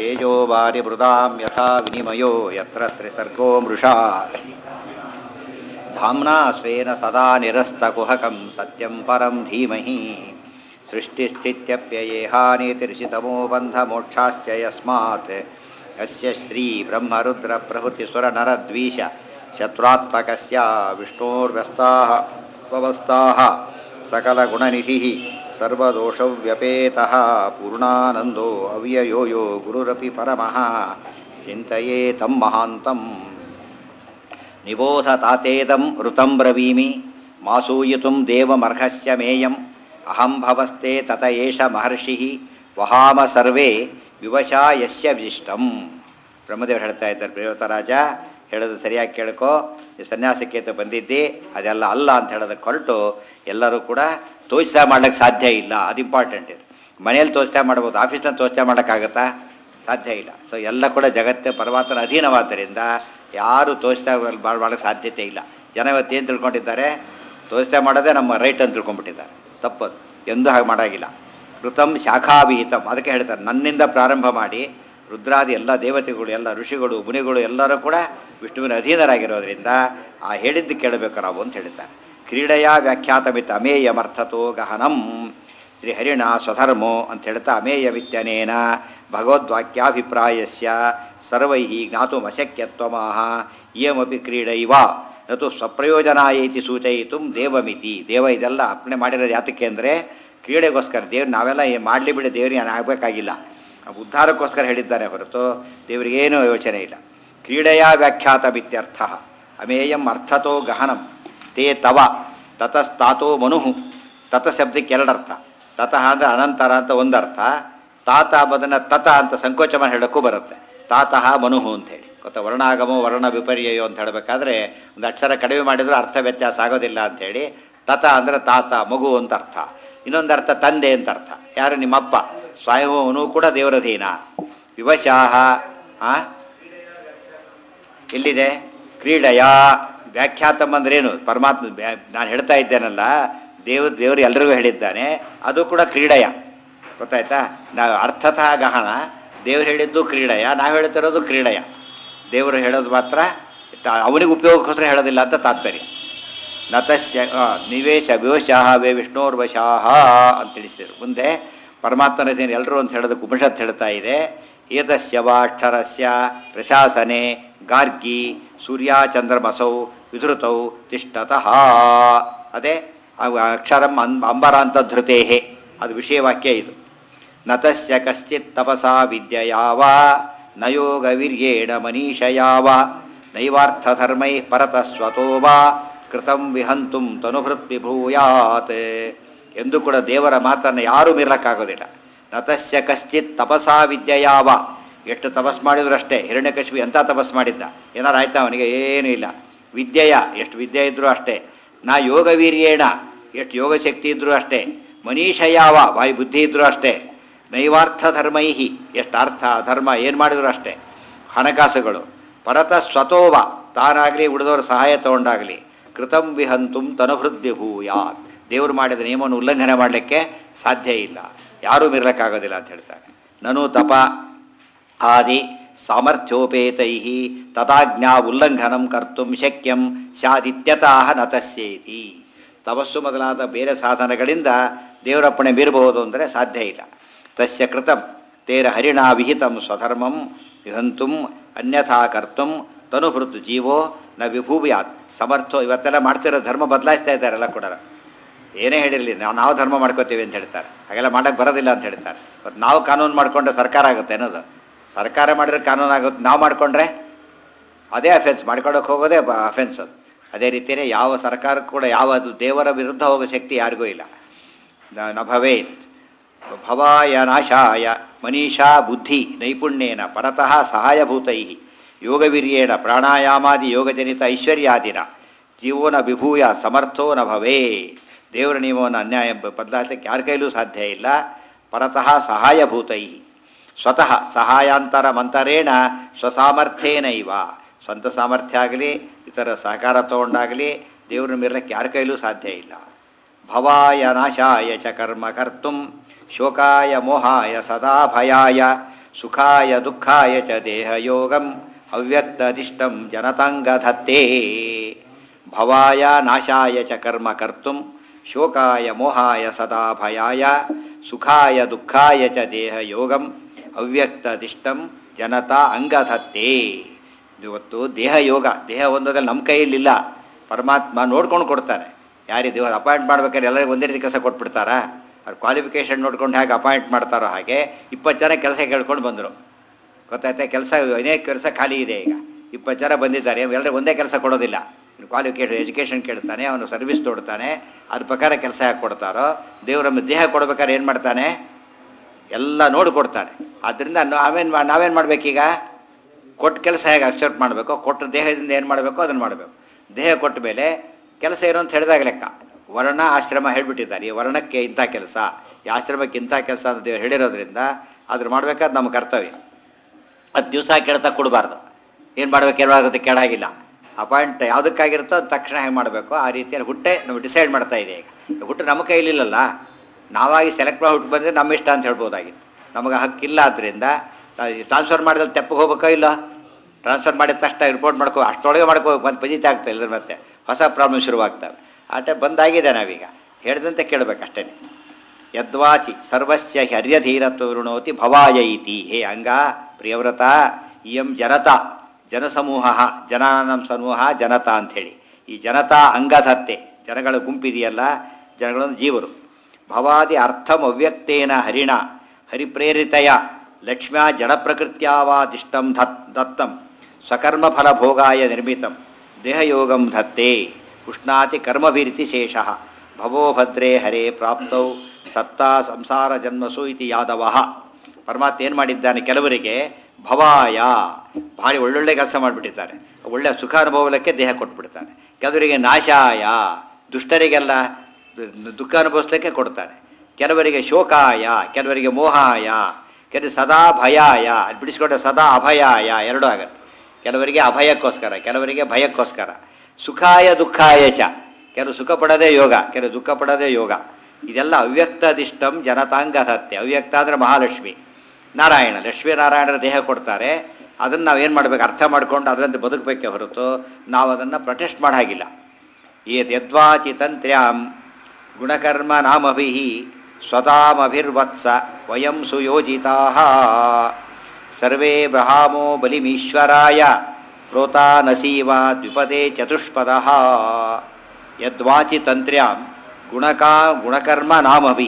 ತೇಜೋ ವಾರಿ ಮೃದಾಂ ಯಥಾ ವಿನಿಮಯೋ ಯತ್ರ ತ್ರಿಸರ್ಗೋ ಮೃಷಾ ಧಾಮ್ನಾ ಸ್ವೇನ ಸದಾ ನಿರಸ್ತಕುಹಕಂ ಸತ್ಯಂ ಪರಂ ಧೀಮಹಿ ಸೃಷ್ಟಿಸ್ಥಿತ್ಯಪ್ಯಯೇಹಾನಿತಿರ್ಷಿತಮೋ ಬಂಧಮೋಕ್ಷಾಶ್ಚ ಯಸ್ಮಾತ್ ಯಸ್ಯ ಶ್ರೀ ಬ್ರಹ್ಮರುದ್ರಪ್ರಭೃತಿಸುರನರದ್ವೀಷ ಶತ್ರುತ್ಮಕಸ್ಯ ವಿಷ್ಣೋರ್ವ್ಯಸ್ತಾः ಸ್ವವಸ್ತಾः सकलगुणनिधिः सर्वदोषव्यपेतः पूर्णानन्दो अव्ययो यो गुरुरपि परमः चिन्तये तं महान्तम् निबोधतातेदं ऋतं ब्रवीमि मासूयितुं देवमर्हस्य मेयम् अहं भवस्ते तत एष महर्षिः ವಹಾಮ ಸರ್ವೇ ವಿವಶ ಯಸ್ಯ ವಿಶಿಷ್ಟಂ ಬ್ರಹ್ಮದೇವರು ಹೇಳ್ತಾ ಇದ್ದಾರೆ ಪ್ರಿಯವತರಾಜ ಹೇಳೋದು ಸರಿಯಾಗಿ ಕೇಳ್ಕೊ ಈ ಸನ್ಯಾಸಕ್ಕೆ ಅಂತ ಬಂದಿದ್ದಿ ಅದೆಲ್ಲ ಅಲ್ಲ ಅಂತ ಹೇಳೋದಕ್ಕೆ ಹೊರಟು ಎಲ್ಲರೂ ಕೂಡ ತೋಚಿತ ಮಾಡ್ಲಿಕ್ಕೆ ಸಾಧ್ಯ ಇಲ್ಲ ಅದು ಇಂಪಾರ್ಟೆಂಟ್ ಇದು ಮನೇಲಿ ತೋಚಿತ ಮಾಡ್ಬೋದು ಆಫೀಸ್ನಲ್ಲಿ ತೋಚಿತ ಮಾಡೋಕ್ಕಾಗತ್ತಾ ಸಾಧ್ಯ ಇಲ್ಲ ಸೊ ಎಲ್ಲ ಕೂಡ ಜಗತ್ತು ಪರಮಾತ್ಮನ ಅಧೀನವಾದ್ದರಿಂದ ಯಾರು ತೋಚಿತ ಮಾಡೋಕ್ಕೆ ಸಾಧ್ಯತೆ ಇಲ್ಲ ಜನ ಇವತ್ತು ಏನು ತಿಳ್ಕೊಂಡಿದ್ದಾರೆ ತೋಚಿತ ಮಾಡೋದೇ ನಮ್ಮ ರೈಟ್ ಅಂತ ತಿಳ್ಕೊಂಡ್ಬಿಟ್ಟಿದ್ದಾರೆ ತಪ್ಪದು ಎಂದೂ ಹಾಗೆ ಮಾಡೋಂಗಿಲ್ಲ ಋತಂ ಶಾಖಾವಿಹಿತಂ ಅದಕ್ಕೆ ಹೇಳ್ತಾರೆ ನನ್ನಿಂದ ಪ್ರಾರಂಭ ಮಾಡಿ ರುದ್ರಾದಿ ಎಲ್ಲ ದೇವತೆಗಳು ಎಲ್ಲ ಋಷಿಗಳು ಮುನಿಗಳು ಎಲ್ಲರೂ ಕೂಡ ವಿಷ್ಣುವಿನ ಅಧೀನರಾಗಿರೋದ್ರಿಂದ ಆ ಹೇಳಿದ್ದು ಕೇಳಬೇಕು ನಾವು ಅಂತ ಹೇಳಿದ್ದಾರೆ ಕ್ರೀಡೆಯ ವ್ಯಾಖ್ಯಾತಮಿತ ಅಮೇಯಮರ್ಥತೋ ಗಹನಂ ಶ್ರೀ ಹರಿಣ ಸ್ವಧರ್ಮೋ ಅಂತ ಹೇಳ್ತಾ ಅಮೇಯವಿತ್ಯನೇನ ಭಗವದ್ವಾಕ್ಯಾಭಿಪ್ರಾಯಸ್ಯ ಸರ್ವೈ ಜ್ಞಾತುಮಶಕ್ಯತ್ವಮಾಹ ಇಯಮಪಿ ಕ್ರೀಡೈವ ನತು ಸ್ವಪ್ರಯೋಜನಾಯೈತಿ ಸೂಚಯಿತು ದೇವಮಿತಿ ದೇವ ಇದೆಲ್ಲ ಅರ್ಪಣೆ ಮಾಡಿರೋದು ಯಾತಕ್ಕೆ ಅಂದರೆ ಕ್ರೀಡೆಗೋಸ್ಕರ ದೇವ್ರು ನಾವೆಲ್ಲ ಏನು ಮಾಡಲಿ ಬಿಡಿ ದೇವ್ರಿಗೆ ಆಗಬೇಕಾಗಿಲ್ಲ ಉದ್ಧಾರಕ್ಕೋಸ್ಕರ ಹೇಳಿದ್ದಾನೆ ಹೊರತು ದೇವರಿಗೇನೂ ಯೋಚನೆ ಇಲ್ಲ ಕ್ರೀಡೆಯ ವ್ಯಾಖ್ಯಾತ ಮಿತ್ಯರ್ಥ ಅಮೇಯಂ ಅರ್ಥತೋ ಗಹನಂ ತೇ ತವ ತತಸ್ತಾತೋ ಮನುಹು ತತ ಶಬ್ದಕ್ಕೆ ಎರಡರ್ಥ ತತಃ ಅಂದರೆ ಅನಂತರ ಅಂತ ಒಂದರ್ಥ ತಾತ ಅಂಬುದನ್ನು ತತ ಅಂತ ಸಂಕೋಚ ಮಾಡಿ ಹೇಳೋಕ್ಕೂ ಬರುತ್ತೆ ತಾತಃ ಮನುಹು ಅಂತೇಳಿ ಗೊತ್ತಾ ವರ್ಣಾಗಮೋ ವರ್ಣ ವಿಪರ್ಯಯೋ ಅಂತ ಹೇಳಬೇಕಾದ್ರೆ ಒಂದು ಅಕ್ಷರ ಕಡಿಮೆ ಮಾಡಿದರೂ ಅರ್ಥ ವ್ಯತ್ಯಾಸ ಆಗೋದಿಲ್ಲ ಅಂಥೇಳಿ ತತ ಅಂದರೆ ತಾತ ಮಗು ಅಂತ ಅರ್ಥ ಇನ್ನೊಂದು ಅರ್ಥ ತಂದೆ ಅಂತ ಅರ್ಥ ಯಾರು ನಿಮ್ಮಪ್ಪ ಸ್ವಯಂವನು ಕೂಡ ದೇವರಧೀನ ವಿವಶಾಹ ಆ ಎಲ್ಲಿದೆ ಕ್ರೀಡೆಯ ವ್ಯಾಖ್ಯಾತಂ ಅಂದ್ರೇನು ಪರಮಾತ್ಮ ನಾನು ಹೇಳ್ತಾ ಇದ್ದೇನಲ್ಲ ದೇವ ದೇವರು ಎಲ್ರಿಗೂ ಹೇಳಿದ್ದಾನೆ ಅದು ಕೂಡ ಕ್ರೀಡೆಯ ಗೊತ್ತಾಯ್ತಾ ನಾವು ಅರ್ಥತಃ ಗಹನ ದೇವ್ರು ಹೇಳಿದ್ದು ಕ್ರೀಡೆಯ ನಾವು ಹೇಳ್ತಿರೋದು ಕ್ರೀಡೆಯ ದೇವರು ಹೇಳೋದು ಮಾತ್ರ ಅವನಿಗೆ ಉಪಯೋಗಕ್ಕೋಸ್ಕರ ಹೇಳೋದಿಲ್ಲ ಅಂತ ತಾತ್ಪರ್ಯ ನತಸ್ಯ ನಿವೇಶ ವಿವಶಾಹ ವೇ ವಿಷ್ಣೋರ್ವಶಾಹ ಅಂತ ತಿಳಿಸಿದರು ಮುಂದೆ ಪರಮಾತ್ಮನ ಎಲ್ಲರೂ ಅಂತ ಹೇಳೋದಕ್ಕೆ ಉಪನಿಷತ್ ಹೇಳ್ತಾ ಇದೆ ಏತಸ್ಯವಾಕ್ಷರಸ್ಯ ಪ್ರಶಾಸನೆ ಗಾರ್ಗಿ ಸೂರ್ಯಚಂದ್ರಮಸೌ ವಿಧೃತೌ ತಿಷ್ಟತಃ ಅದೇ ಅಕ್ಷರಂ ಅನ್ ಅಂಬರಾಂತ ಧೃತೇಹೆ ಅದು ವಿಷಯವಾಕ್ಯ ಇದು ನತಸ್ಯ ಕಶ್ಚಿತ್ ತಪಸಾ ವಿದ್ಯಯಾವ ನಯೋಗವೀರ್ಯೇಣ ಮನೀಷಯಾವ ನೈವಾರ್ಥಧರ್ಮೈ ಪರತಃ ಸ್ವತೋ ವಾ ಕೃತಂ ವಿಹಂತುಂ ತನುಭೃತ್ ವಿಭೂಯಾತ್ ಎಂದು ಕೂಡ ದೇವರ ಮಾತನ್ನು ಯಾರೂ ಮೀರಕ್ಕಾಗೋದಿಲ್ಲ ನತಸ್ಯ ಕಶ್ಚಿತ್ ತಪಸಾ ವಿದ್ಯೆಯಾವ ಎಷ್ಟು ತಪಸ್ ಮಾಡಿದ್ರು ಅಷ್ಟೇ ಹಿರಣ್ಯಕಶ್ಮಿ ಎಂಥ ತಪಸ್ ಮಾಡಿದ್ದ ಏನಾರು ಆಯ್ತಾ ಅವನಿಗೆ ಏನೂ ಇಲ್ಲ ವಿದ್ಯೆಯ ಎಷ್ಟು ವಿದ್ಯೆ ಇದ್ದರೂ ಅಷ್ಟೇ ನಾ ಯೋಗವೀರ್ಯೇಣ ಎಷ್ಟು ಯೋಗಶಕ್ತಿ ಇದ್ದರೂ ಅಷ್ಟೇ ಮನೀಷಯಾವ ವಾಯು ಬುದ್ಧಿ ಇದ್ದರೂ ಅಷ್ಟೇ ನೈವಾರ್ಥ ಧರ್ಮೈಹಿ ಎಷ್ಟು ಅರ್ಥ ಧರ್ಮ ಏನು ಮಾಡಿದ್ರು ಅಷ್ಟೇ ಹಣಕಾಸುಗಳು ಪರತ ಸ್ವತೋವ ತಾನಾಗಲಿ ಉಳಿದವರ ಸಹಾಯ ತಗೊಂಡಾಗಲಿ ಕೃತಂ ವಿಹಂತುಂ ತನುಹೃದ್ ವಿಭೂಯಾತ್ ದೇವರು ಮಾಡಿದ ನಿಯಮವನ್ನು ಉಲ್ಲಂಘನೆ ಮಾಡಲಿಕ್ಕೆ ಸಾಧ್ಯ ಇಲ್ಲ ಯಾರೂ ಮೀರಲಿಕ್ಕಾಗೋದಿಲ್ಲ ಅಂತ ಹೇಳ್ತಾರೆ ನನು ತಪ ಆದಿ ಸಾಮರ್ಥ್ಯೋಪೇತೈ ತದಾಜ್ಞಾ ಉಲ್ಲಂಘನಂ ಕರ್ತು ಶಕ್ಯಂ ಸ್ಯಾದಿತ್ಯತಃ ನತಸ್ಯೇತಿ ತಪಸ್ಸು ಮೊದಲಾದ ಬೇರೆ ಸಾಧನಗಳಿಂದ ದೇವರಪ್ಪಣೆ ಮೀರಬಹುದು ಅಂದರೆ ಸಾಧ್ಯ ಇಲ್ಲ ತಸ್ಯ ಕೃತಂ ತೇರ ಹರಿಣಾ ವಿಹಿತಂ ಸ್ವಧರ್ಮಂ ವಿಹಂತುಂ ಅನ್ಯಥಾ ಕರ್ತುಂ ತನುಭೃತ್ ಜೀವೋ ನ ವಿಭೂವಿಯಾತ್ ಸಮರ್ಥೋ ಇವತ್ತೆಲ್ಲ ಮಾಡ್ತಿರೋ ಧರ್ಮ ಬದಲಾಯಿಸ್ತಾ ಇದ್ದಾರೆಲ್ಲ ಕೂಡ ಏನೇ ಹೇಳಿರಲಿ ನಾವು ನಾವು ಧರ್ಮ ಮಾಡ್ಕೋತೀವಿ ಅಂತ ಹೇಳ್ತಾರೆ ಹಾಗೆಲ್ಲ ಮಾಡೋಕ್ಕೆ ಬರೋದಿಲ್ಲ ಅಂತ ಹೇಳ್ತಾರೆ ಮತ್ತು ನಾವು ಕಾನೂನು ಮಾಡಿಕೊಂಡ್ರೆ ಸರ್ಕಾರ ಆಗುತ್ತೆ ಅನ್ನೋದು ಸರ್ಕಾರ ಮಾಡಿದ್ರೆ ಕಾನೂನು ಆಗುತ್ತೆ ನಾವು ಮಾಡಿಕೊಂಡ್ರೆ ಅದೇ ಅಫೆನ್ಸ್ ಮಾಡ್ಕೊಳಕ್ಕೆ ಹೋಗೋದೇ ಅಫೆನ್ಸ್ ಅದು ಅದೇ ರೀತಿಯೇ ಯಾವ ಸರ್ಕಾರಕ್ಕೂ ಕೂಡ ಯಾವ ಅದು ದೇವರ ವಿರುದ್ಧ ಹೋಗೋ ಶಕ್ತಿ ಯಾರಿಗೂ ಇಲ್ಲ ನ ಭವೇತ್ ಭವಾಯ ನಾಶಾಯ ಮನೀಷಾ ಬುದ್ಧಿ ನೈಪುಣ್ಯೇನ ಪರತಃ ಸಹಾಯಭೂತೈ ಯೋಗವೀರ್ಯೇಣ ಪ್ರಾಣಾಯಾಮಾದಿ ಯೋಗಜನಿತ ಐಶ್ವರ್ಯಾದಿನ ಜೀವನ ವಿಭೂಯ ಸಮರ್ಥೋ ನ ಭವೇ ದೇವರ ನಿಯಮವನ್ನು ಅನ್ಯಾಯ ಬದಲಾಯಿಸಲಿಕ್ಕೆ ಯಾರ ಕೈಲೂ ಸಾಧ್ಯ ಇಲ್ಲ ಪರತಃ ಸಹಾಯಭೂತೈ ಸ್ವತಃ ಸಹಾಯಾಂತರ ಮಂತರೇಣ ಸ್ವಸಾಮರ್ಥ್ಯೇನೈವ ಸ್ವಂತ ಸಾಮರ್ಥ್ಯ ಆಗಲಿ ಇತರ ಸಹಕಾರ ತಗೊಂಡಾಗಲಿ ದೇವ್ರನ್ನ ಮೀರಲಿಕ್ಕೆ ಯಾರ ಕೈಲೂ ಸಾಧ್ಯ ಇಲ್ಲ ಭವಾಯ ನಾಶಾಯ ಚ ಕರ್ಮ ಕರ್ತು ಶೋಕಾಯ ಮೋಹಾಯ ಸದಾ ಭಯಾಯ ಸುಖಾಯ ದುಃಖಾಯ ಚ ದೇಹಯೋಗಂ ಅವ್ಯಕ್ತದಿಷ್ಟಂ ಜನತಾಂಗಧತ್ತೇ ಭವಾಯ ನಾಶಾಯ ಚ ಕರ್ಮ ಕರ್ತುಂ ಶೋಕಾಯ ಮೋಹಾಯ ಸದಾ ಭಯಾಯ ಸುಖಾಯ ದುಃಖಾಯ ಚ ದೇಹಯೋಗಂ ಅವ್ಯಕ್ತದಿಷ್ಟಂ ಜನತಾ ಅಂಗಧತ್ತೇ ಇವತ್ತು ದೇಹ ಯೋಗ ದೇಹ ಒಂದೋದಲ್ಲಿ ನಮ್ಮ ಕೈಯಲ್ಲಿಲ್ಲ ಪರಮಾತ್ಮ ನೋಡ್ಕೊಂಡು ಕೊಡ್ತಾನೆ ಯಾರಿಗೆ ದೇವ ಅಪಾಯಿಂಟ್ ಮಾಡ್ಬೇಕಾದ್ರೆ ಎಲ್ಲರಿಗೂ ಒಂದೇ ರೀತಿ ಕೆಲಸ ಕೊಟ್ಬಿಡ್ತಾರಾ ಅವ್ರ ಕ್ವಾಲಿಫಿಕೇಷನ್ ನೋಡ್ಕೊಂಡು ಹೇಗೆ ಅಪಾಯಿಂಟ್ ಮಾಡ್ತಾರೋ ಹಾಗೆ ಇಪ್ಪತ್ತು ಜನ ಕೆಲಸ ಕೇಳ್ಕೊಂಡು ಬಂದರು ಗೊತ್ತಾಯ್ತಾ ಕೆಲಸ ಅನೇಕ ಕೆಲಸ ಖಾಲಿ ಇದೆ ಈಗ ಇಪ್ಪತ್ತು ಜನ ಬಂದಿದ್ದಾರೆ ಎಲ್ಲರಿಗೂ ಒಂದೇ ಕೆಲಸ ಕೊಡೋದಿಲ್ಲ ಕ್ವಾಲಿಫಿಕೇಷನ್ ಎಜುಕೇಷನ್ ಕೇಳ್ತಾನೆ ಅವನು ಸರ್ವಿಸ್ ತೊಡ್ತಾನೆ ಅದ್ರ ಪ್ರಕಾರ ಕೆಲಸ ಯಾಕೆ ಕೊಡ್ತಾರೋ ದೇವ್ರ ನಮ್ಮ ದೇಹ ಕೊಡ್ಬೇಕಾದ್ರೆ ಏನು ಮಾಡ್ತಾನೆ ಎಲ್ಲ ನೋಡಿ ಕೊಡ್ತಾನೆ ಆದ್ದರಿಂದ ನಾವೇನು ನಾವೇನು ಮಾಡಬೇಕೀಗ ಕೊಟ್ಟ ಕೆಲಸ ಹೇಗೆ ಅಕ್ಸೆಪ್ಟ್ ಮಾಡಬೇಕು ಕೊಟ್ಟ ದೇಹದಿಂದ ಏನು ಮಾಡಬೇಕು ಅದನ್ನು ಮಾಡಬೇಕು ದೇಹ ಕೊಟ್ಟ ಮೇಲೆ ಕೆಲಸ ಏನು ಅಂತ ಹೇಳಿದಾಗ ಲೆಕ್ಕ ವರ್ಣ ಆಶ್ರಮ ಹೇಳ್ಬಿಟ್ಟಿದ್ದಾರೆ ಈ ವರ್ಣಕ್ಕೆ ಇಂಥ ಕೆಲಸ ಈ ಆಶ್ರಮಕ್ಕೆ ಇಂಥ ಕೆಲಸ ಅಂತ ದೇವ್ರು ಹೇಳಿರೋದ್ರಿಂದ ಅದ್ರ ಮಾಡ್ಬೇಕಾದ್ರೆ ನಮ್ಮ ಕರ್ತವ್ಯ ಅದು ದಿವಸ ಕೆಡ್ತಾ ಕೊಡಬಾರ್ದು ಏನು ಮಾಡ್ಬೇಕು ಏನಾಗುತ್ತೆ ಕೆಡಾಗಿಲ್ಲ ಅಪಾಯಿಂಟ್ ಯಾವುದಕ್ಕಾಗಿರುತ್ತೋ ಅದು ತಕ್ಷಣ ಹೆಂಗೆ ಮಾಡಬೇಕು ಆ ರೀತಿಯಲ್ಲಿ ಹುಟ್ಟೆ ನಾವು ಡಿಸೈಡ್ ಮಾಡ್ತಾ ಇದೆ ಈಗ ಹುಟ್ಟು ನಮ್ಮ ಕೈಲಿಲ್ಲಲ್ಲ ನಾವಾಗಿ ಸೆಲೆಕ್ಟ್ ಮಾಡಿ ಹುಟ್ಟು ಬಂದರೆ ನಮ್ಮ ಇಷ್ಟ ಅಂತ ಹೇಳ್ಬೋದಾಗಿತ್ತು ನಮಗೆ ಹಕ್ಕಿಲ್ಲ ಆದ್ದರಿಂದ ಟ್ರಾನ್ಸ್ಫರ್ ಮಾಡಿದಲ್ಲಿ ತೆಪ್ಪಗೆ ಹೋಗ್ಬೇಕೋ ಇಲ್ಲ ಟ್ರಾನ್ಸ್ಫರ್ ಮಾಡಿದ ತಕ್ಷಣ ರಿಪೋರ್ಟ್ ಮಾಡ್ಕೋ ಅಷ್ಟರೊಳಗೆ ಮಾಡ್ಕೋ ಬಂದು ಪಜಿತ ಆಗ್ತಾ ಇಲ್ಲ ಮತ್ತೆ ಹೊಸ ಪ್ರಾಬ್ಲಮ್ ಶುರುವಾಗ್ತವೆ ಆ ಟೈಪ್ ಬಂದಾಗಿದೆ ನಾವೀಗ ಹೇಳಿದಂತೆ ಕೇಳಬೇಕು ಅಷ್ಟೇ ಯದ್ವಾಚಿ ಸರ್ವಸ್ಯ ಹರ್ಯಧೀರತ್ವ ವೃಣೋತಿ ಭವಾಯ ಇತಿ ಹೇ ಅಂಗ ಪ್ರಿಯವ್ರತ ಇಯಂ ಜನತಾ ಜನಸಮೂಹ ಜನಾನಂ ಸಮೂಹ ಜನತಾ ಅಂಥೇಳಿ ಈ ಜನತಾ ಅಂಗಧತ್ತೆ ಜನಗಳ ಗುಂಪಿದೆಯಲ್ಲ ಜನಗಳನ್ನು ಜೀವರು ಭವಾದಿ ಅರ್ಥಂ ಅವ್ಯಕ್ತೇನ ಹರಿಣ ಹರಿಪ್ರೇರಿತಯ ಲಕ್ಷ್ಮ್ಯಾ ಜಡಪ್ರಕೃತ್ಯಾವಾದಿಷ್ಟಂ ಧತ್ ದತ್ತಂ ಸ್ವಕರ್ಮ ಫಲಭೋಗಾಯ ನಿರ್ಮಿತಂ ದೇಹಯೋಗಂ ಧತ್ತೆ ಉಷ್ಣಾತಿ ಕರ್ಮಭಿರಿತಿ ಶೇಷಃ ಭವೋ ಭದ್ರೇ ಹರೇ ಪ್ರಾಪ್ತೌ ಸತ್ತಾ ಸಂಸಾರ ಜನ್ಮಸು ಇತಿ ಯಾದವ ಪರಮಾತ್ಮ ಏನು ಮಾಡಿದ್ದಾನೆ ಕೆಲವರಿಗೆ ಭವಾಯ ಭಾರಿ ಒಳ್ಳೊಳ್ಳೆ ಕೆಲಸ ಮಾಡಿಬಿಟ್ಟಿದ್ದಾರೆ ಒಳ್ಳೆ ಸುಖ ಅನುಭವಕ್ಕೆ ದೇಹ ಕೊಟ್ಬಿಡ್ತಾನೆ ಕೆಲವರಿಗೆ ನಾಶಾಯ ದುಷ್ಟರಿಗೆಲ್ಲ ದುಃಖ ಅನುಭವಿಸ್ಲಿಕ್ಕೆ ಕೊಡ್ತಾನೆ ಕೆಲವರಿಗೆ ಶೋಕಾಯ ಕೆಲವರಿಗೆ ಮೋಹಾಯ ಕೆಲವು ಸದಾ ಭಯಾಯ ಅದು ಬಿಡಿಸ್ಕೊಂಡ್ರೆ ಸದಾ ಅಭಯಾಯ ಎರಡೂ ಆಗತ್ತೆ ಕೆಲವರಿಗೆ ಅಭಯಕ್ಕೋಸ್ಕರ ಕೆಲವರಿಗೆ ಭಯಕ್ಕೋಸ್ಕರ ಸುಖಾಯ ದುಃಖಾಯ ಚ ಕೆಲವು ಸುಖ ಪಡೋದೇ ಯೋಗ ಕೆಲವು ದುಃಖ ಪಡೋದೇ ಯೋಗ ಇದೆಲ್ಲ ಅವ್ಯಕ್ತದಿಷ್ಟಂ ಜನತಾಂಗಧತ್ತೆ ಅವ್ಯಕ್ತ ಅಂದರೆ ಮಹಾಲಕ್ಷ್ಮಿ ನಾರಾಯಣ ಲಕ್ಷ್ಮೀ ನಾರಾಯಣರ ದೇಹ ಕೊಡ್ತಾರೆ ಅದನ್ನು ನಾವು ಏನು ಮಾಡಬೇಕು ಅರ್ಥ ಮಾಡ್ಕೊಂಡು ಅದರಂತೆ ಬದುಕಬೇಕೆ ಹೊರತು ನಾವು ಅದನ್ನು ಪ್ರೊಟೆಸ್ಟ್ ಮಾಡೋ ಹಾಗಿಲ್ಲ ಏತ್ ಯದ್ವಾಚಿ ತಂತ್ರ್ಯಾಂ ಗುಣಕರ್ಮ ನಾಮಭಿ ಸ್ವತಾಮಭಿರ್ವತ್ಸ ವಯಂ ಸುಯೋಜಿತಾ ಸರ್ವೇ ಬ್ರಹಾಮೋ ಬಲಿಮೀಶ್ವರಾಯ ಪ್ರೋತಾ ನಸೀವ ದ್ವಿಪದೇ ಚತುಷ್ಪದ ಯದ್ವಾಚಿ ತಂತ್ರ್ಯಾಂ ಗುಣಕಾ ಗುಣಕರ್ಮ ನಾಮಭಿ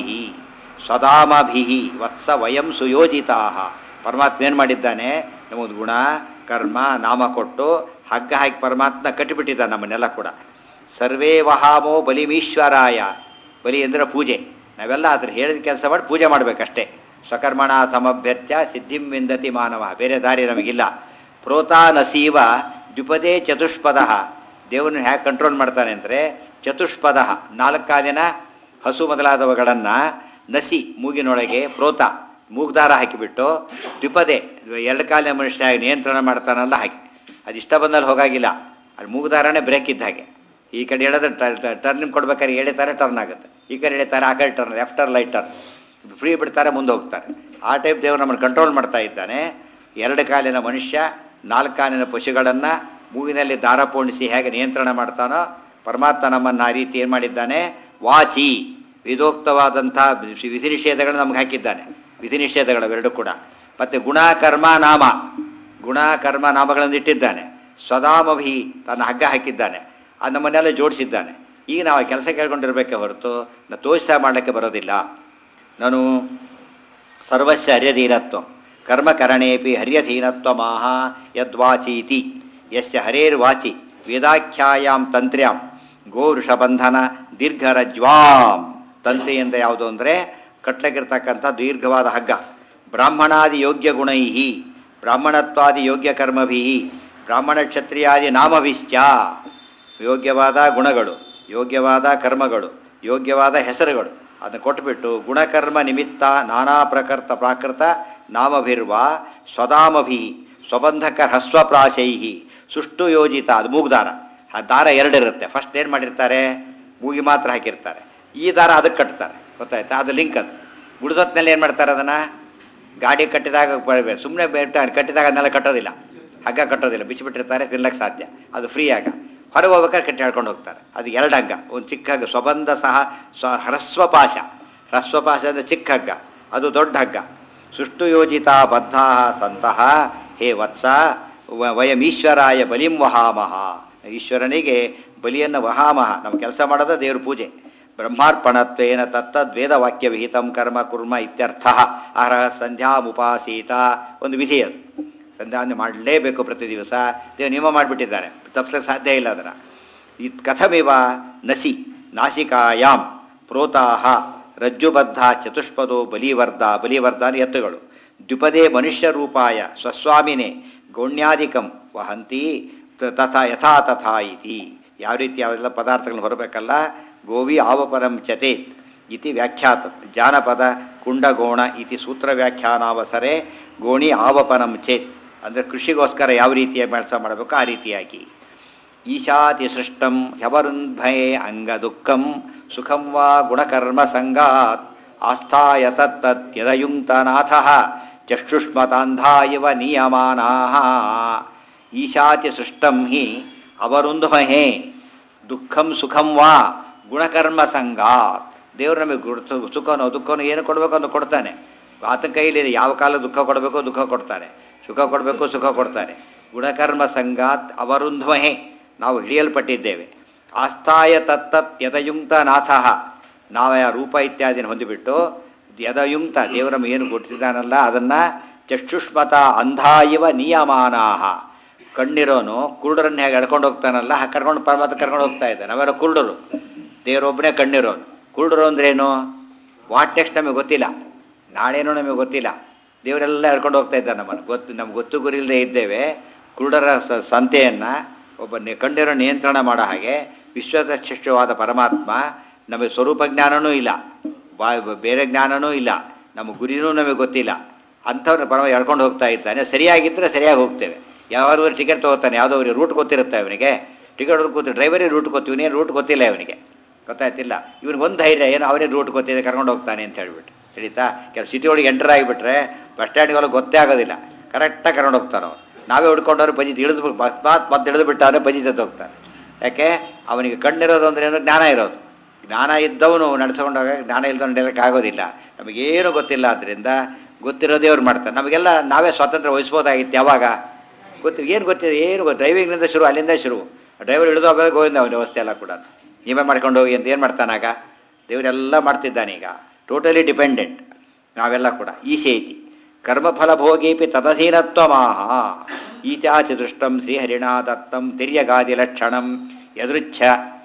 ಸ್ವದಾಮಭಿ ವತ್ಸ ವಯಂ ಸುಯೋಜಿತಾ ಪರಮಾತ್ಮ ಏನು ಮಾಡಿದ್ದಾನೆ ನಮ್ಮದು ಗುಣ ಕರ್ಮ ನಾಮ ಕೊಟ್ಟು ಹಗ್ಗ ಹಾಕಿ ಪರಮಾತ್ಮ ಕಟ್ಟಿಬಿಟ್ಟಿದ್ದಾನೆ ನಮ್ಮನ್ನೆಲ್ಲ ಕೂಡ ಸರ್ವೇ ವಹಾಮೋ ಬಲಿಮೀಶ್ವರಾಯ ಬಲಿ ಅಂದರೆ ಪೂಜೆ ನಾವೆಲ್ಲ ಅದ್ರ ಹೇಳಿದ ಕೆಲಸ ಮಾಡಿ ಪೂಜೆ ಮಾಡಬೇಕಷ್ಟೇ ಸ್ವಕರ್ಮಣ ಸಮಭ್ಯರ್ಚ ಸಿದ್ಧಿಂ ವಿಂದತಿ ಮಾನವ ಬೇರೆ ದಾರಿ ನಮಗಿಲ್ಲ ಪ್ರೋತಾ ನಸೀವ ದ್ವಿಪದೇ ಚತುಷ್ಪದ ದೇವರನ್ನ ಹೇಗೆ ಕಂಟ್ರೋಲ್ ಮಾಡ್ತಾನೆ ಅಂದರೆ ಚತುಷ್ಪದ ನಾಲ್ಕಾದಿನ ಹಸು ಮೊದಲಾದವುಗಳನ್ನು ನಸಿ ಮೂಗಿನೊಳಗೆ ಪ್ರೋತ ಮೂಗ್ದಾರ ಹಾಕಿಬಿಟ್ಟು ದ್ವಿಪದೆ ಎರಡು ಕಾಲಿನ ಮನುಷ್ಯ ನಿಯಂತ್ರಣ ಮಾಡ್ತಾನಲ್ಲ ಹಾಗೆ ಅದು ಇಷ್ಟ ಬಂದಲ್ಲಿ ಹೋಗಾಗಿಲ್ಲ ಅದು ಮೂಗ್ದಾರನೇ ಬ್ರೇಕ್ ಇದ್ದ ಹಾಗೆ ಈ ಕಡೆ ಹೇಳಿದ್ರೆ ಟರ್ನ್ ಕೊಡ್ಬೇಕಾದ್ರೆ ಎಳಿತಾರೆ ಟರ್ನ್ ಆಗುತ್ತೆ ಈ ಕಡೆ ಎಳಿತಾರೆ ಆ ಕಡೆ turn left turn right turn free ಬಿಡ್ತಾರೆ ಮುಂದೆ ಹೋಗ್ತಾರೆ ಆ ಟೈಪ್ ದೇವರು ನಮ್ಮನ್ನು ಕಂಟ್ರೋಲ್ ಮಾಡ್ತಾ ಇದ್ದಾನೆ ಎರಡು ಕಾಲಿನ ಮನುಷ್ಯ ನಾಲ್ಕು ಕಾಲಿನ ಪಶುಗಳನ್ನು ಮೂಗಿನಲ್ಲಿ ದಾರ ಪೋಣಿಸಿ ಹೇಗೆ ನಿಯಂತ್ರಣ ಮಾಡ್ತಾನೋ ಪರಮಾತ್ಮ ನಮ್ಮನ್ನು ಆ ರೀತಿ ಏನು ಮಾಡಿದ್ದಾನೆ ವಾಚಿ ವಿಧೋಕ್ತವಾದಂಥ ವಿಧಿ ನಿಷೇಧಗಳನ್ನು ನಮ್ಗೆ ಹಾಕಿದ್ದಾನೆ ವಿಧಿ ನಿಷೇಧಗಳು ಕೂಡ ಮತ್ತು ಗುಣ ಕರ್ಮ ನಾಮ ಗುಣ ಕರ್ಮ ನಾಮಗಳನ್ನು ಇಟ್ಟಿದ್ದಾನೆ ಸ್ವದಾಮಭಿ ತನ್ನ ಹಗ್ಗ ಹಾಕಿದ್ದಾನೆ ಅದು ನಮ್ಮನ್ನೆಲ್ಲ ಜೋಡಿಸಿದ್ದಾನೆ ಈಗ ನಾವು ಆ ಕೆಲಸ ಕೇಳ್ಕೊಂಡಿರ್ಬೇಕೆ ಹೊರತು ನಾವು ತೋಷಿತ ಮಾಡಲಿಕ್ಕೆ ಬರೋದಿಲ್ಲ ನಾನು ಸರ್ವಸ್ಯ ಹರ್ಯಧೀನತ್ವ ಕರ್ಮಕರಣೇಪಿ ಹರ್ಯಧೀನತ್ವಮಾಹ ಯದ್ವಾಚೀತಿ ಯಸ್ಯ ಹರೇರ್ವಾಚಿ ವೇದಾಖ್ಯಾಯಾಂ ತಂತ್ರ್ಯಾಂ ಗೋವೃಷಬಂಧನ ದೀರ್ಘರಜ್ವಾಂ ತಂತ್ರಿಯಿಂದ ಯಾವುದು ಅಂದರೆ ಕಟ್ಲಕ್ಕಿರ್ತಕ್ಕಂಥ ದೀರ್ಘವಾದ ಹಗ್ಗ ಬ್ರಾಹ್ಮಣಾದಿ ಯೋಗ್ಯ ಗುಣೈ ಬ್ರಾಹ್ಮಣತ್ವಾದಿ ಯೋಗ್ಯ ಕರ್ಮಭಿ ಬ್ರಾಹ್ಮಣ ಕ್ಷತ್ರಿಯಾದಿ ನಾಮಭಿಶ್ಚ ಯೋಗ್ಯವಾದ ಗುಣಗಳು ಯೋಗ್ಯವಾದ ಕರ್ಮಗಳು ಯೋಗ್ಯವಾದ ಹೆಸರುಗಳು ಅದನ್ನು ಕೊಟ್ಬಿಟ್ಟು ಗುಣಕರ್ಮ ನಿಮಿತ್ತ ನಾನಾ ಪ್ರಕೃತ ಪ್ರಾಕೃತ ನಾಮಭಿರ್ವ ಸ್ವದಾಮಭಿ ಸ್ವಬಂಧಕ ಹ್ರಸ್ವಪ್ರಾಶೈ ಸುಷ್ಟು ಯೋಜಿತ ಅದು ಮೂಗ್ದಾರ ಆ ದಾರ ಎರಡಿರುತ್ತೆ ಫಸ್ಟ್ ಏನು ಮಾಡಿರ್ತಾರೆ ಮೂಗಿ ಮಾತ್ರ ಹಾಕಿರ್ತಾರೆ ಈ ದಾರ ಅದಕ್ಕೆ ಕಟ್ತಾರೆ ಗೊತ್ತಾಯ್ತಾ ಅದು ಲಿಂಕ್ ಅದು ಉಳಿದೊತ್ತಿನಲ್ಲಿ ಏನು ಮಾಡ್ತಾರೆ ಅದನ್ನು ಗಾಡಿ ಕಟ್ಟಿದಾಗ ಬರಬೇಕು ಸುಮ್ಮನೆ ಬೆಟ್ಟ ಕಟ್ಟಿದಾಗ ಅದನ್ನೆಲ್ಲ ಕಟ್ಟೋದಿಲ್ಲ ಹಗ್ಗ ಕಟ್ಟೋದಿಲ್ಲ ಬಿಚ್ಚಿಬಿಟ್ಟಿರ್ತಾರೆ ತಿನ್ಲಕ್ಕೆ ಸಾಧ್ಯ ಅದು ಫ್ರೀ ಆಗ ಹೊರಗೆ ಹೋಗ್ಬೇಕಾದ್ರೆ ಕಟ್ಟಿ ಹೇಳ್ಕೊಂಡು ಹೋಗ್ತಾರೆ ಅದು ಎರಡು ಹಗ್ಗ ಒಂದು ಚಿಕ್ಕ ಹಗ್ಗ ಸ್ವಬಂಧ ಸಹ ಸ್ವ ಹ್ರಸ್ವಪಾಶ ಹ್ರಸ್ವಪಾಶ ಅಂದರೆ ಚಿಕ್ಕ ಹಗ್ಗ ಅದು ದೊಡ್ಡ ಹಗ್ಗ ಸುಷ್ಟು ಯೋಜಿತ ಬದ್ಧ ಸಂತಹ ಹೇ ವತ್ಸ ವ- ವಯಂ ಈಶ್ವರಾಯ ಬಲಿಂ ವಹಾಮಹ ಈಶ್ವರನಿಗೆ ಬಲಿಯನ್ನು ವಹಾಮಹ ನಮ್ಮ ಕೆಲಸ ಮಾಡೋದು ದೇವ್ರ ಪೂಜೆ ಬ್ರಹ್ಮಾರ್ಪಣತ್ವೇನ ತತ್ತದ್ವೇದ ವಾಕ್ಯ ವಿಹಿತಂ ಕರ್ಮ ಕುರ್ಮ ಇತ್ಯರ್ಥ ಅರ್ಹ ಸಂಧ್ಯಾಮುಪಾಸೀತ ಒಂದು ವಿಧಿ ಅದು ಸಂಧ್ಯಾವಂದನೆ ಮಾಡಲೇಬೇಕು ಪ್ರತಿ ದಿವಸ ದೇವ್ ನಿಯಮ ಮಾಡಿಬಿಟ್ಟಿದ್ದಾರೆ ತಪ್ಪಿಸಕ್ಕೆ ಸಾಧ್ಯ ಇಲ್ಲ ಅದನ್ನು ಇತ್ ಕಥಮಿವ ನಸಿ ನಾಸಿಕಾಯಾಂ ಪ್ರೋತಾಹ ರಜ್ಜುಬದ್ಧ ಚತುಷ್ಪದೋ ಬಲಿವರ್ಧ ಬಲಿವರ್ಧ ಅಂದ್ರೆ ಎತ್ತುಗಳು ದ್ವಿಪದೇ ಮನುಷ್ಯ ರೂಪಾಯ ಸ್ವಸ್ವಾಮಿನೇ ಗೌಣ್ಯಾಧಿಕಂ ವಹಂತಿ ತ- ತಥಾ ಯಥಾ ತಥಾ ಇತಿ ಯಾವ ರೀತಿ ಯಾವೆಲ್ಲ ಪದಾರ್ಥಗಳನ್ನು ಹೊರಬೇಕಲ್ಲ ಗೋವಿ ಆವಪರಂ ಚತೇತ್ ಇತಿ ವ್ಯಾಖ್ಯಾತ ಜಾನಪದ ಕುಂಡಗೋಣ ಇತಿ ಸೂತ್ರ ವ್ಯಾಖ್ಯಾನಾವಸರೆ ಗೋಣಿ ಆವಪನಂ ಚೇತ್ ಅಂದರೆ ಕೃಷಿಗೋಸ್ಕರ ಯಾವ ರೀತಿಯ ಕೆಲಸ ಮಾಡಬೇಕು ಆ ರೀತಿಯಾಗಿ ಈಶಾತಿ ಸೃಷ್ಟಂ ಹ್ಯವರುನ್ಭಯೇ ಅಂಗ ದುಃಖಂ ಸುಖಂ ವಾ ಗುಣಕರ್ಮ ಸಂಗಾತ್ ಆಸ್ಥಾಯ ತತ್ತದ್ಯದಯುಕ್ತನಾಥ ಚಕ್ಷುಷ್ಮತಾಂಧಾ ಇವ ನಿಯಮಾನಾಹ ಈಶಾತಿ ಸೃಷ್ಟಂ ಹಿ ಅವರುಂಧಮಹೇ ದುಃಖಂ ಸುಖಂ ವಾ ಗುಣಕರ್ಮ ಸಂಗಾತ್ ದೇವರು ನಮಗೆ ಗುರುತು ಸುಖನೋ ದುಃಖನೋ ಏನು ಕೊಡಬೇಕು ಅಂತ ಕೊಡ್ತಾನೆ ಆತನ ಕೈಲಿದೆ ಯಾವ ಕಾಲ ದುಃಖ ಕೊಡಬೇಕು ದುಃಖ ಕೊಡ್ತಾನೆ ಸುಖ ಕೊಡಬೇಕು ಸುಖ ಕೊಡ್ತಾನೆ ಗುಣಕರ್ಮ ಸಂಗಾತ್ ಅವರುಂಧ್ಮಹೆ ನಾವು ಹಿಡಿಯಲ್ಪಟ್ಟಿದ್ದೇವೆ ಆಸ್ಥಾಯ ತತ್ತತ್ ಯದಯುಕ್ತ ನಾಥಃ ನಾವು ಆ ರೂಪ ಇತ್ಯಾದಿನ ಹೊಂದಿಬಿಟ್ಟು ಯದಯುಕ್ತ ದೇವರ ಏನು ಕೊಟ್ಟಿದ್ದಾನಲ್ಲ ಅದನ್ನು ಚಕ್ಷುಷ್ಮತ ಅಂಧಾ ಇವ ನಿಯಮಾನಾಹ ಕಣ್ಣಿರೋನು ಕುರುಡರನ್ನ ಹೇಗೆ ಎಳ್ಕೊಂಡು ಹೋಗ್ತಾನಲ್ಲ ಹಾಗೆ ಕರ್ಕೊಂಡು ಪರಮಾತ್ಮ ಕರ್ಕೊಂಡು ಹೋಗ್ತಾ ಇದ್ದಾನೆ ನಾವೆಲ್ಲ ಕುರುಡರು ದೇವರೊಬ್ಬನೇ ಕಣ್ಣಿರೋನು ಕುರುಡರು ಅಂದ್ರೇನು ವಾಟ್ ನೆಕ್ಸ್ಟ್ ನಮಗೆ ಗೊತ್ತಿಲ್ಲ ನಾಳೇನೋ ನಮಗೆ ಗೊತ್ತಿಲ್ಲ ದೇವರೆಲ್ಲ ಎಳ್ಕೊಂಡು ಹೋಗ್ತಾ ಇದ್ದಾನೆ ನಮ್ಮನ್ನು ಗೊತ್ತು ನಮ್ಗೆ ಗೊತ್ತು ಗುರಿ ಇಲ್ಲದೆ ಇದ್ದೇವೆ ಕುರುಡರ ಸ- ಸಂತೆಯನ್ನು ಒಬ್ಬ ನಿ- ಕಂಡಿರೋ ನಿಯಂತ್ರಣ ಮಾಡೋ ಹಾಗೆ ವಿಶ್ವದಶಿಷ್ಟವಾದ ಪರಮಾತ್ಮ ನಮಗೆ ಸ್ವರೂಪ ಜ್ಞಾನನೂ ಇಲ್ಲ ಬಾ- ಬೇರೆ ಜ್ಞಾನನೂ ಇಲ್ಲ ನಮ್ಮ ಗುರಿನೂ ನಮಗೆ ಗೊತ್ತಿಲ್ಲ ಅಂಥವ್ರನ್ನ ಪರಮ ಎಳ್ಕೊಂಡು ಹೋಗ್ತಾ ಇದ್ದಾನೆ ಸರಿಯಾಗಿದ್ದರೆ ಸರಿಯಾಗಿ ಹೋಗ್ತೇವೆ ಯಾವಾಗೂ ಟಿಕೆಟ್ ತೊಗೋತಾನೆ ಯಾವುದೋ ಅವ್ರಿಗೆ ರೂಟ್ ಗೊತ್ತಿರುತ್ತೆ ಅವನಿಗೆ ಟಿಕೆಟ್ ಕೂತು ಡ್ರೈವರೇ ರೂಟ್ ಗೊತ್ತು ಇವನೇನು ರೂಟ್ ಗೊತ್ತಿಲ್ಲ ಇವನಿಗೆ ಗೊತ್ತಾಯ್ತಿಲ್ಲ ಇವ್ನಿಗೆ ಒಂದು ಧೈರ್ಯ ಏನು ಅವನೇ ರೂಟ್ ಗೊತ್ತಿದೆ ಕರ್ಕೊಂಡು ಹೋಗ್ತಾನೆ ಅಂತ ಹೇಳ್ಬಿಟ್ಟು ತಿಳಿತಾ ಕೆಲವು ಸಿಟಿ ಒಳಗೆ ಎಂಟರ್ ಆಗಿಬಿಟ್ರೆ ಬಸ್ ಸ್ಟ್ಯಾಂಡ್ಗೆ ಒಳಗೆ ಗೊತ್ತೇ ಆಗೋದಿಲ್ಲ ಕರೆಕ್ಟಾಗಿ ಕರ್ಕೊಂಡು ಹೋಗ್ತಾನೆ ಅವ್ರು ನಾವೇ ಹುಡ್ಕೊಂಡವ್ರು ಬಜಿ ಇಳಿದು ಬಸ್ ಮಾತು ಮತ್ತೆ ಇಳಿದು ಬಿಟ್ಟಾನೆ ಬಜಿ ಜೊತೆ ಹೋಗ್ತಾನೆ ಯಾಕೆ ಅವನಿಗೆ ಕಣ್ಣಿರೋದು ಅಂದ್ರೆ ಏನು ಜ್ಞಾನ ಇರೋದು ಜ್ಞಾನ ಇದ್ದವನು ನಡೆಸ್ಕೊಂಡಾಗ ಜ್ಞಾನ ಇಲ್ದವನು ನಡೆಯೋಕ್ಕೆ ಆಗೋದಿಲ್ಲ ನಮಗೇನು ಗೊತ್ತಿಲ್ಲ ಆದ್ದರಿಂದ ಗೊತ್ತಿರೋದೇ ಅವ್ರು ಮಾಡ್ತಾರೆ ನಮಗೆಲ್ಲ ನಾವೇ ಸ್ವಾತಂತ್ರ್ಯ ವಹಿಸ್ಬೋದಾಗಿತ್ತು ಯಾವಾಗ ಗೊತ್ತು ಏನು ಗೊತ್ತಿದೆ ಏನು ಗೊತ್ತು ಡ್ರೈವಿಂಗ್ನಿಂದ ಶುರು ಅಲ್ಲಿಂದ ಶುರು ಡ್ರೈವರ್ ಇಳಿದು ಆಮೇಲೆ ಗೋವಿಂದ ಅವನ ವ್ಯವಸ್ಥೆ ಎಲ್ಲ ಕೂಡ ನೀವೇ ಮಾಡ್ಕೊಂಡು ಹೋಗಿ ಅಂತ ಏನು ಮಾಡ್ತಾನಾಗ ದೇವರೆಲ್ಲ ಮಾಡ್ತಿದ್ದಾನೆ ಈಗ ಟೋಟಲಿ ಡಿಪೆಂಡೆಂಟ್ ನಾವೆಲ್ಲ ಕೂಡ ಈಸೆ ಐತಿ ಕರ್ಮಫಲ ಭೋಗೀಪಿ ತದಧೀನತ್ವಮಾಹ ಈಚಾಚ ದೃಷ್ಟಂ ಶ್ರೀಹರಿಣಾ ದತ್ತಂ ತಿರ್ಯಗಾದಿ ಲಕ್ಷಣಂ ಯದೃಚ್ಛ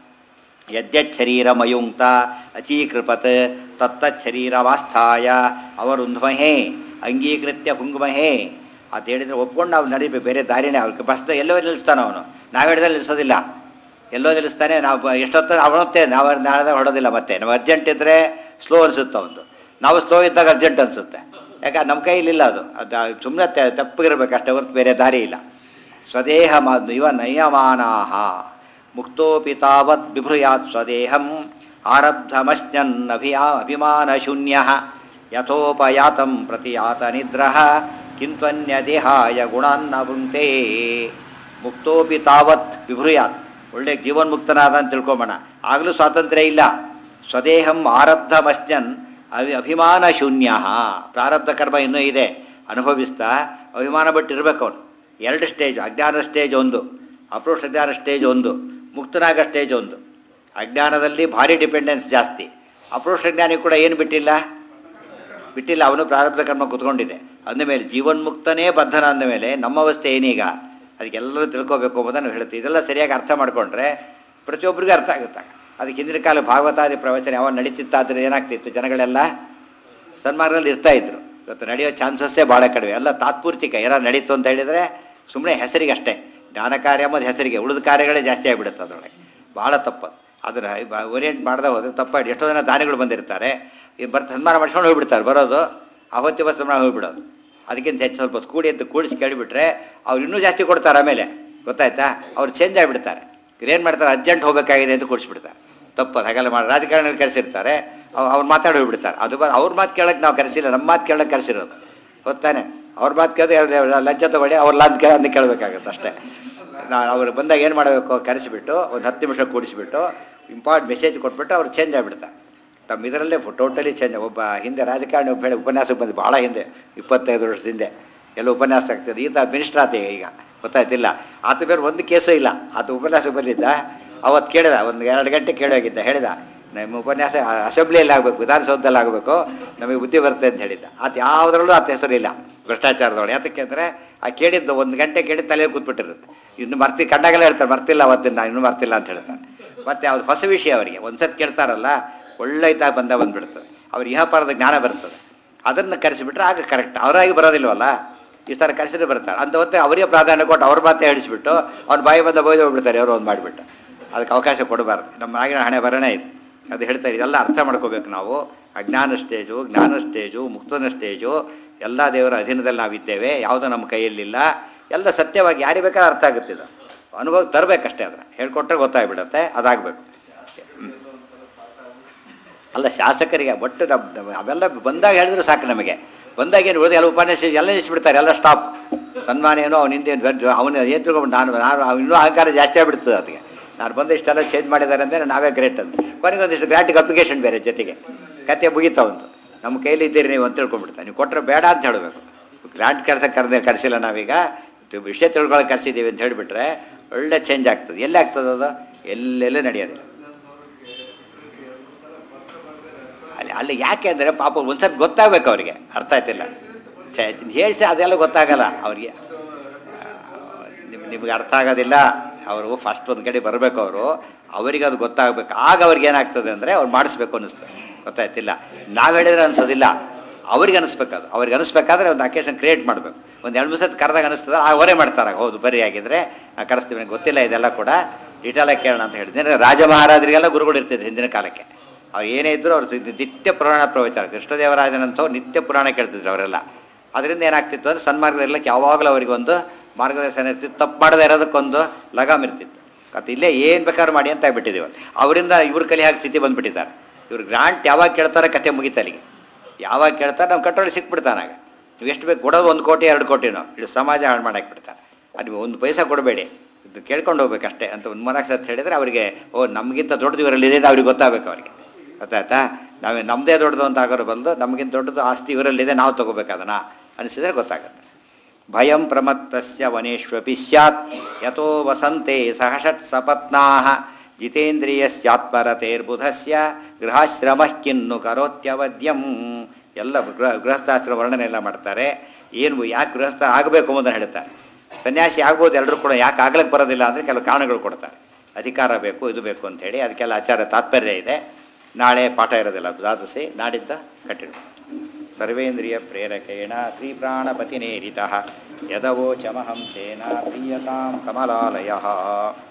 ಯದ್ಯಚ್ಛರೀರಮಯುಂಕ್ತ ಅಚೀಕೃಪತ್ ತತ್ತಚ್ಛರೀರವಾಸ್ಥಾಯ ಅವರುಂಧ್ಮಹೇ ಅಂಗೀಕೃತ್ಯ ಹುಂಗ್ಮಹೇ ಅಂತ ಹೇಳಿದ್ರೆ ಒಪ್ಕೊಂಡು ನಾವು ನಡಿಬೇಕು ಬೇರೆ ದಾರಿನೇ ಅವ್ರಿಗೆ ಬಸ್ನ ಎಲ್ಲೋ ನಿಲ್ಲಿಸ್ತಾನೆ ಅವನು ನಾವು ಹಿಡ್ದಲ್ಲಿ ನಿಲ್ಲಿಸೋದಿಲ್ಲ ಎಲ್ಲೋ ನಿಲ್ಲಿಸ್ತಾನೆ ನಾವು ಬ- ಎಷ್ಟೊತ್ತ ಅವನತ್ತೆ ನಾವು ನಾಳೆ ಹೊಡೋದಿಲ್ಲ ಮತ್ತೆ ನಾವು ಅರ್ಜೆಂಟ್ ಇದ್ದರೆ ಸ್ಲೋ ಅನಿಸುತ್ತೆ ಅವನು ನಾವು ಸ್ಲೋ ಇದ್ದಾಗ ಅರ್ಜೆಂಟ್ ಅನಿಸುತ್ತೆ ಯಾಕೆ ನಮ್ಮ ಕೈಲಿಲ್ಲ ಅದು ಅದು ಸುಮ್ಮನೆ ತಪ್ಪಿಗಿರ್ಬೇಕು ಅಷ್ಟೇ ಹೊರತು ಬೇರೆ ದಾರಿ ಇಲ್ಲ ಸ್ವದೇಹ ಮ- ಇವ ನಯಮಾನಾಹ ಮುಕ್ತೋಪಿ ತಾವತ್ ಬಿಭೃಯಾತ್ ಸ್ವದೇಹಂ ಆರಬ್ಧಮಶ್ನನ್ ಅಭಿಯಾ ಅಭಿಮಾನಶೂನ್ಯ ಯಥೋಪಯಾತಂ ಪ್ರತಿಯಾತ ನಿದ್ರಃ ಕಿಂತ್ವನ್ಯದೇಹಾಯ ಗುಣಾನ್ನ ವೃಂಕ್ತೆ ಮುಕ್ತೋಪಿ ತಾವತ್ ವಿಭೃಯಾತ್ ಒಳ್ಳೆ ಜೀವನ್ಮುಕ್ತನಾದ ಅಂತ ತಿಳ್ಕೊಂಬೋಣ ಆಗಲೂ ಸ್ವಾತಂತ್ರ್ಯ ಇಲ್ಲ ಸ್ವದೇಹಂ ಆರಬ್ಧಮಶ್ನನ್ ಅಭಿ ಅಭಿಮಾನ ಶೂನ್ಯ ಪ್ರಾರಬ್ಧ ಕರ್ಮ ಇನ್ನೂ ಇದೆ ಅನುಭವಿಸ್ತಾ ಅಭಿಮಾನ ಬಿಟ್ಟಿರ್ಬೇಕು ಅವನು ಎರಡು ಸ್ಟೇಜ್ ಅಜ್ಞಾನ ಸ್ಟೇಜ್ ಒಂದು ಅಪ್ರೋಷ ಜ್ಞಾನ ಸ್ಟೇಜ್ ಒಂದು ಮುಕ್ತನಾಗ ಸ್ಟೇಜ್ ಒಂದು ಅಜ್ಞಾನದಲ್ಲಿ ಭಾರಿ ಡಿಪೆಂಡೆನ್ಸ್ ಜಾಸ್ತಿ ಅಪ್ರೋಷ ಜ್ಞಾನಿ ಕೂಡ ಏನು ಬಿಟ್ಟಿಲ್ಲ ಬಿಟ್ಟಿಲ್ಲ ಅವನು ಪ್ರಾರಬ್ಧ ಕರ್ಮ ಕುತ್ಕೊಂಡಿದೆ ಅಂದಮೇಲೆ ಜೀವನ್ಮುಕ್ತನೇ ಬದ್ಧನ ಅಂದಮೇಲೆ ನಮ್ಮ ಅವಸ್ಥೆ ಏನೀಗ ಅದಕ್ಕೆಲ್ಲರೂ ತಿಳ್ಕೋಬೇಕು ಎಂಬುದನ್ನು ಹೇಳ್ತೀವಿ ಇದೆಲ್ಲ ಸರಿಯಾಗಿ ಅರ್ಥ ಮಾಡಿಕೊಂಡ್ರೆ ಪ್ರತಿಯೊಬ್ಬರಿಗೂ ಅರ್ಥ ಆಗುತ್ತೆ ಅದಕ್ಕೆ ಹಿಂದಿನ ಕಾಲ ಭಾಗವತಾದಿ ಪ್ರವಚನ ಯಾವಾಗ ನಡೀತಿತ್ತಾದ್ರೆ ಏನಾಗ್ತಿತ್ತು ಜನಗಳೆಲ್ಲ ಸನ್ಮಾರ್ಗದಲ್ಲಿ ಇರ್ತಾ ಇದ್ರು ಇವತ್ತು ನಡೆಯೋ ಚಾನ್ಸಸ್ಸೇ ಭಾಳ ಕಡಿಮೆ ಎಲ್ಲ ತಾತ್ಪೂರ್ತಿಕ ಏನಾರು ನಡೀತು ಅಂತ ಹೇಳಿದರೆ ಸುಮ್ಮನೆ ಹೆಸರಿಗೆ ಅಷ್ಟೇ ಜ್ಞಾನ ಕಾರ್ಯ ಎಂಬುದು ಹೆಸರಿಗೆ ಉಳಿದ ಕಾರ್ಯಗಳೇ ಜಾಸ್ತಿ ಆಗಿಬಿಡುತ್ತೆ ಅದರೊಳಗೆ ಭಾಳ ತಪ್ಪದು ಅದನ್ನು ಓರಿಯೆಂಟ್ ಮಾಡದೆ ಹೋದ್ರೆ ತಪ್ಪಾಗಿ ಎಷ್ಟೋ ಜನ ದಾನಿಗಳು ಬಂದಿರ್ತಾರೆ ಈ ಬರ್ತ ಸನ್ಮಾನ ಮಾಡ್ಕೊಂಡು ಹೋಗ್ಬಿಡ್ತಾರೆ ಬರೋದು ಅವತ್ತಿ ಬಸ್ ಸನ್ಮಾನ ಹೋಗ್ಬಿಡೋದು ಅದಕ್ಕಿಂತ ಹೆಚ್ಚು ಸ್ವಲ್ಪ ಹೊತ್ತು ಕೂಡಿ ಅಂತ ಕೂಡಿಸಿ ಕೇಳಿಬಿಟ್ರೆ ಅವ್ರು ಇನ್ನೂ ಜಾಸ್ತಿ ಕೊಡ್ತಾರೆ ಆಮೇಲೆ ಗೊತ್ತಾಯ್ತಾ ಅವ್ರು ಚೇಂಜ್ ಆಗಿಬಿಡ್ತಾರೆ ಏನು ಮಾಡ್ತಾರೆ ಅರ್ಜೆಂಟ್ ಹೋಗಬೇಕಾಗಿದೆ ಅಂತ ಕೂಡಿಸ್ಬಿಡ್ತಾರೆ ತಪ್ಪದು ಹಾಗೆಲ್ಲ ಮಾಡಿ ರಾಜಕಾರಣಿಗಳು ಕರೆಸಿರ್ತಾರೆ ಅವ್ರು ಮಾತಾಡಿ ಹೋಗ್ಬಿಡ್ತಾರೆ ಅದು ಬ ಅವ್ರ ಮಾತು ಕೇಳಕ್ಕೆ ನಾವು ಕರೆಸಿಲ್ಲ ನಮ್ಮ ಮಾತು ಕೇಳಕ್ಕೆ ಕರೆಸಿರೋದು ಹೊತ್ತಾನೆ ಅವ್ರ ಮಾತು ಕೇಳಿದ್ರೆ ಲಂಚ ತಗೊಳ್ಳಿ ಅವ್ರ ಲಾಂಚ್ ಕೇಳಿ ಅಂತ ಕೇಳಬೇಕಾಗತ್ತೆ ಅಷ್ಟೇ ನಾನು ಅವ್ರು ಬಂದಾಗ ಏನು ಮಾಡಬೇಕು ಕರೆಸಿಬಿಟ್ಟು ಒಂದು ಹತ್ತು ನಿಮಿಷ ಕೂಡಿಸಿಬಿಟ್ಟು ಇಂಪಾರ್ಟ್ ಮೆಸೇಜ್ ಕೊಟ್ಬಿಟ್ಟು ಅವ್ರು ಚೇಂಜ್ ಆಗಿಬಿಡ್ತಾರೆ ತಮ್ಮ ಇದರಲ್ಲೇ ಟೋಟಲಿ ಚೇಂಜ್ ಒಬ್ಬ ಹಿಂದೆ ರಾಜಕಾರಣಿ ಒಬ್ಬ ಹೇಳಿ ಉಪನ್ಯಾಸಕ್ಕೆ ಬಂದು ಭಾಳ ಹಿಂದೆ ಇಪ್ಪತ್ತೈದು ವರ್ಷದ ಹಿಂದೆ ಎಲ್ಲ ಉಪನ್ಯಾಸ ಆಗ್ತದೆ ಈತ ಮಿನಿಸ್ಟರ್ ಆತ ಈಗ ಗೊತ್ತಾಯ್ತಿಲ್ಲ ಆತ ಬೇರೆ ಒಂದು ಕೇಸು ಇಲ್ಲ ಆತ ಉಪನ್ಯಾಸಕ್ಕೆ ಬಂದಿದ್ದ ಅವತ್ತು ಕೇಳಿದ ಒಂದು ಎರಡು ಗಂಟೆ ಕೇಳೋಗಿದ್ದ ಹೇಳಿದ ನಮ್ಮ ಉಪನ್ಯಾಸ ಅಸೆಂಬ್ಲಿಯಲ್ಲಿ ಆಗಬೇಕು ವಿಧಾನಸೌಧದಲ್ಲಿ ಆಗಬೇಕು ನಮಗೆ ಬುದ್ಧಿ ಬರುತ್ತೆ ಅಂತ ಹೇಳಿದ್ದ ಆತ ಯಾವುದ್ರಲ್ಲೂ ಆತ ಹೆಸರಿಲ್ಲ ಭ್ರಷ್ಟಾಚಾರದೊಳಗೆ ಯಾತಕ್ಕೆ ಅಂದರೆ ಆ ಕೇಳಿದ್ದು ಒಂದು ಗಂಟೆ ಕೇಳಿ ತಲೆ ಕೂತ್ಬಿಟ್ಟಿರುತ್ತೆ ಇನ್ನು ಮರ್ತಿ ಕಂಡಾಗೆಲ್ಲ ಹೇಳ್ತಾರೆ ಮರ್ತಿಲ್ಲ ಅವತ್ತಿನ ಇನ್ನೂ ಮರ್ತಿಲ್ಲ ಅಂತ ಹೇಳ್ತಾರೆ ಮತ್ತು ಅವ್ರು ಹೊಸ ವಿಷಯ ಅವರಿಗೆ ಒಂದ್ಸತಿ ಕೇಳ್ತಾರಲ್ಲ ಒಳ್ಳೆ ಇದ್ದಾಗ ಬಂದ ಬಂದ್ಬಿಡ್ತದೆ ಅವ್ರಿಗೆ ಇಹಪಾರದ ಜ್ಞಾನ ಬರ್ತದೆ ಅದನ್ನು ಕರೆಸಿಬಿಟ್ರೆ ಆಗ ಕರೆಕ್ಟ್ ಅವರಾಗಿ ಬರೋದಿಲ್ವಲ್ಲ ಈ ಥರ ಕರೆಸಿದ್ರೆ ಬರ್ತಾರೆ ಅಂತ ಹೊತ್ತೆ ಅವರಿಗೆ ಪ್ರಾಧಾನ್ಯ ಕೊಟ್ಟು ಅವ್ರ ಮಾತೇ ಹೇಳಿಸ್ಬಿಟ್ಟು ಅವ್ರ ಬಾಯಿ ಬಂದ ಬೋಯ್ದು ಹೋಗ್ಬಿಡ್ತಾರೆ ಅವರು ಒಂದು ಮಾಡಿಬಿಟ್ಟು ಅದಕ್ಕೆ ಅವಕಾಶ ಕೊಡಬಾರ್ದು ನಮ್ಮ ಆಗಿನ ಹಣೆ ಬರನೇ ಇದು ಅದು ಹೇಳ್ತಾರೆ ಇದೆಲ್ಲ ಅರ್ಥ ಮಾಡ್ಕೋಬೇಕು ನಾವು ಅಜ್ಞಾನ ಸ್ಟೇಜು ಜ್ಞಾನ ಸ್ಟೇಜು ಮುಕ್ತನ ಸ್ಟೇಜು ಎಲ್ಲ ದೇವರ ಅಧೀನದಲ್ಲಿ ನಾವಿದ್ದೇವೆ ಯಾವುದೂ ನಮ್ಮ ಕೈಯಲ್ಲಿಲ್ಲ ಎಲ್ಲ ಸತ್ಯವಾಗಿ ಯಾರಿಗೆ ಬೇಕಾದ್ರೆ ಅರ್ಥ ಆಗುತ್ತೆ ಇದು ಅನುಭವ ತರಬೇಕಷ್ಟೇ ಅದನ್ನು ಹೇಳ್ಕೊಟ್ರೆ ಗೊತ್ತಾಗ್ಬಿಡುತ್ತೆ ಅದಾಗಬೇಕು ಅಲ್ಲ ಶಾಸಕರಿಗೆ ಒಟ್ಟು ನಮ್- ನಮ್- ಅವೆಲ್ಲ ಬಂದಾಗ ಹೇಳಿದ್ರೆ ಸಾಕು ನಮಗೆ ಬಂದಾಗ ಏನು ಉಳಿದು ಎಲ್ಲ ಉಪನ್ಯಾಸ ಎಲ್ಲ ನಿಲ್ಲಿಸ್ಬಿಡ್ತಾರೆ ಎಲ್ಲ ಸ್ಟಾಪ್ ಸನ್ಮಾನ ಏನೋ ಅವ್ನ ಹಿಂದೆ ಅವನು ಏನು ತಿಳ್ಕೊಂಡು ನಾನು ನಾನು ಅವ್ನು ಇನ್ನೂ ಅಹಂಕಾರ ಜಾಸ್ತಿ ಆಗಿಬಿಡ್ತದೆ ಅದಕ್ಕೆ ನಾನು ಬಂದು ಇಷ್ಟೆಲ್ಲ ಚೇಂಜ್ ಮಾಡಿದ್ದಾರೆ ಅಂದರೆ ನಾವೇ ಗ್ರೇಟ್ ಅಂತ ಕೊನೆಗೆ ಒಂದಿಷ್ಟು ಗ್ರಾಂಟಿಗೆ ಅಪ್ಲಿಕೇಶನ್ ಬೇರೆ ಜೊತೆಗೆ ಕತೆ ಮುಗೀತಾ ಒಂದು ನಮ್ಮ ಕೈಲಿ ಇದ್ದೀರಿ ನೀವು ಅಂತ ತಿಳ್ಕೊಂಡ್ಬಿಡ್ತಾರೆ ನೀವು ಕೊಟ್ಟರೆ ಬೇಡ ಅಂತ ಹೇಳಬೇಕು ಗ್ರಾಂಟ್ ಕರ್ಸಕ್ಕೆ ಕರೆದೇ ಕರೆಸಿಲ್ಲ ನಾವೀಗ ಇದು ವಿಷಯ ತಿಳ್ಕೊಳಕ್ಕೆ ಕರೆಸಿದ್ದೀವಿ ಅಂತ ಹೇಳಿಬಿಟ್ರೆ ಒಳ್ಳೆ ಚೇಂಜ್ ಆಗ್ತದೆ ಎಲ್ಲಿ ಆಗ್ತದೆ ಅದು ಎಲ್ಲೆಲ್ಲೂ ನಡೆಯೋದಿಲ್ಲ ಅಲ್ಲಿ ಅಲ್ಲಿ ಯಾಕೆ ಅಂದರೆ ಪಾಪ ಒಂದ್ಸತಿ ಗೊತ್ತಾಗಬೇಕು ಅವರಿಗೆ ಅರ್ಥ ಆಯ್ತಿಲ್ಲ ಹೇಳಿಸಿ ಅದೆಲ್ಲ ಗೊತ್ತಾಗಲ್ಲ ಅವರಿಗೆ ನಿಮ್ ನಿಮ್ಗೆ ಅರ್ಥ ಆಗೋದಿಲ್ಲ ಅವರು ಫಸ್ಟ್ ಒಂದು ಕಡೆ ಬರಬೇಕು ಅವರು ಅವರಿಗೆ ಅದು ಗೊತ್ತಾಗಬೇಕು ಆಗ ಅವ್ರಿಗೆ ಏನಾಗ್ತದೆ ಅಂದರೆ ಅವ್ರು ಮಾಡಿಸ್ಬೇಕು ಅನ್ನಿಸ್ತದೆ ಗೊತ್ತಾಯ್ತಿಲ್ಲ ನಾವು ಹೇಳಿದ್ರೆ ಅನ್ಸೋದಿಲ್ಲ ಅವ್ರಿಗೆ ಅನಿಸ್ಬೇಕು ಅದು ಅವ್ರಿಗೆ ಅನಿಸ್ಬೇಕಾದ್ರೆ ಒಂದು ಅಕೇಶನ್ ಕ್ರಿಯೇಟ್ ಮಾಡಬೇಕು ಒಂದು ಎರಡು ಮೂರು ಸತಿ ಕರೆದಾಗ ಅನಿಸ್ತದೆ ಆ ಅವರೇ ಮಾಡ್ತಾರೆ ಹೌದು ಬರೀ ಆಗಿದ್ರೆ ನಾ ಕರೆಸ್ತೀವಿ ನನಗೆ ಗೊತ್ತಿಲ್ಲ ಇದೆಲ್ಲ ಕೂಡ ಡೀಟೇಲಾಗಿ ಕೇಳೋಣ ಅಂತ ಹೇಳಿದ್ರೆ ರಾಜ ಮಹಾರಾಜರಿಗೆಲ್ಲ ಗುರುಗಳು ಇರ್ತಿದ್ರು ಹಿಂದಿನ ಕಾಲಕ್ಕೆ ಅವ್ರು ಏನೇ ಇದ್ರು ಅವ್ರು ನಿತ್ಯ ಪುರಾಣ ಪ್ರವಚನ ಕೃಷ್ಣದೇವರಾಜನಂತವ್ರು ನಿತ್ಯ ಪುರಾಣ ಕೇಳ್ತಿದ್ರು ಅವರೆಲ್ಲ ಅದರಿಂದ ಏನಾಗ್ತಿತ್ತು ಅಂದರೆ ಸನ್ಮಾರ್ಗದಲ್ಲಿ ಯಾವಾಗಲೂ ಅವರಿಗೆ ಒಂದು ಮಾರ್ಗದರ್ಶನ ಇರ್ತಿತ್ತು ತಪ್ಪು ಮಾಡದೇ ಇರೋದಕ್ಕೊಂದು ಲಗಾಮ್ ಇರ್ತಿತ್ತು ಮತ್ತು ಇಲ್ಲೇ ಏನು ಬೇಕಾದ್ರೂ ಮಾಡಿ ಅಂತ ಆಗ್ಬಿಟ್ಟಿದ್ದೀವಿ ಅವರಿಂದ ಇವ್ರ ಕಲಿ ಹಾಕಿ ಸ್ಥಿತಿ ಬಂದುಬಿಟ್ಟಿದ್ದಾರೆ ಇವ್ರು ಗ್ರಾಂಟ್ ಯಾವಾಗ ಕೇಳ್ತಾರೆ ಕತೆ ಮುಗಿತು ಅಲ್ಲಿಗೆ ಯಾವಾಗ ಕೇಳ್ತಾರೆ ನಮ್ಮ ಕಟ್ಟೋಳಿ ಸಿಕ್ಬಿಡ್ತಾನಾಗ ನೀವು ಎಷ್ಟು ಬೇಕು ಕೊಡೋದು ಒಂದು ಕೋಟಿ ಎರಡು ಕೋಟಿನೋ ಇಡೀ ಸಮಾಜ ಹಾಳು ಮಾಡಕ್ಕೆ ಬಿಡ್ತಾರೆ ಅದು ಒಂದು ಪೈಸಾ ಕೊಡಬೇಡಿ ಇದು ಕೇಳ್ಕೊಂಡು ಹೋಗ್ಬೇಕಷ್ಟೇ ಅಂತ ಒಂದು ಮೂನಾಲ್ಕು ಸತಿ ಹೇಳಿದರೆ ಅವರಿಗೆ ಓ ನಮಗಿಂತ ದೊಡ್ಡದು ಇವರಲ್ಲಿ ಇದೆ ಅವ್ರಿಗೆ ಗೊತ್ತಾಗಬೇಕು ಅವರಿಗೆ ಗೊತ್ತಾಯ್ತಾ ನಾವೇ ನಮ್ಮದೇ ದೊಡ್ಡದು ಅಂತ ಆಗೋರು ಬಂದು ನಮಗಿಂತ ದೊಡ್ಡದು ಆಸ್ತಿ ಇವರಲ್ಲಿದೆ ನಾವು ತಗೋಬೇಕು ಅದನ್ನ ಅನಿಸಿದ್ರೆ ಗೊತ್ತಾಗುತ್ತೆ ಭಯಂ ಪ್ರಮತ್ತಸ್ಯ ವನೇಶ್ವಪಿ ಸ್ಯಾತ್ ಯಥೋ ವಸಂತೆ ಸಹಷಟ್ ಸಪತ್ನಾ ಜಿತೇಂದ್ರಿಯಸ್ಯಾತ್ಪರತೇರ್ಬುಧಸ್ಯ ಗೃಹಾಶ್ರಮ ಕಿನ್ನು ಕರೋತ್ಯವದ್ಯಂ ಎಲ್ಲ ಗೃಹ ಗೃಹಸ್ಥಾಶ್ರಮ ವರ್ಣನೆ ಎಲ್ಲ ಮಾಡ್ತಾರೆ ಏನು ಯಾಕೆ ಗೃಹಸ್ಥ ಆಗಬೇಕು ಅನ್ನೋದನ್ನು ಹೇಳ್ತಾರೆ ಸನ್ಯಾಸಿ ಆಗ್ಬೋದು ಎಲ್ಲರೂ ಕೂಡ ಯಾಕೆ ಆಗ್ಲಿಕ್ಕೆ ಬರೋದಿಲ್ಲ ಅಂದರೆ ಕೆಲವು ಕಾರಣಗಳು ಕೊಡ್ತಾರೆ ಅಧಿಕಾರ ಬೇಕು ಇದು ಬೇಕು ಅಂತೇಳಿ ಅದಕ್ಕೆಲ್ಲ ಆಚಾರ ತಾತ್ಪರ್ಯ ಇದೆ ನಾಳೆ ಪಾಠ ಇರೋದಿಲ್ಲ ದ್ವಾದಶಿ ನಾಡಿದ್ದ ಕಂಟಿನ್ಯೂ ಸರ್ವೇಂದ್ರಿಯ ಪ್ರೇರಕೇಣ ಶ್ರೀಪ್ರಾಣಪತಿನೇರಿತ ಯದವೋಚಮಹಂ ತೇನ ಪ್ರೀಯತಾಂ ಕಮಲಾಲಯ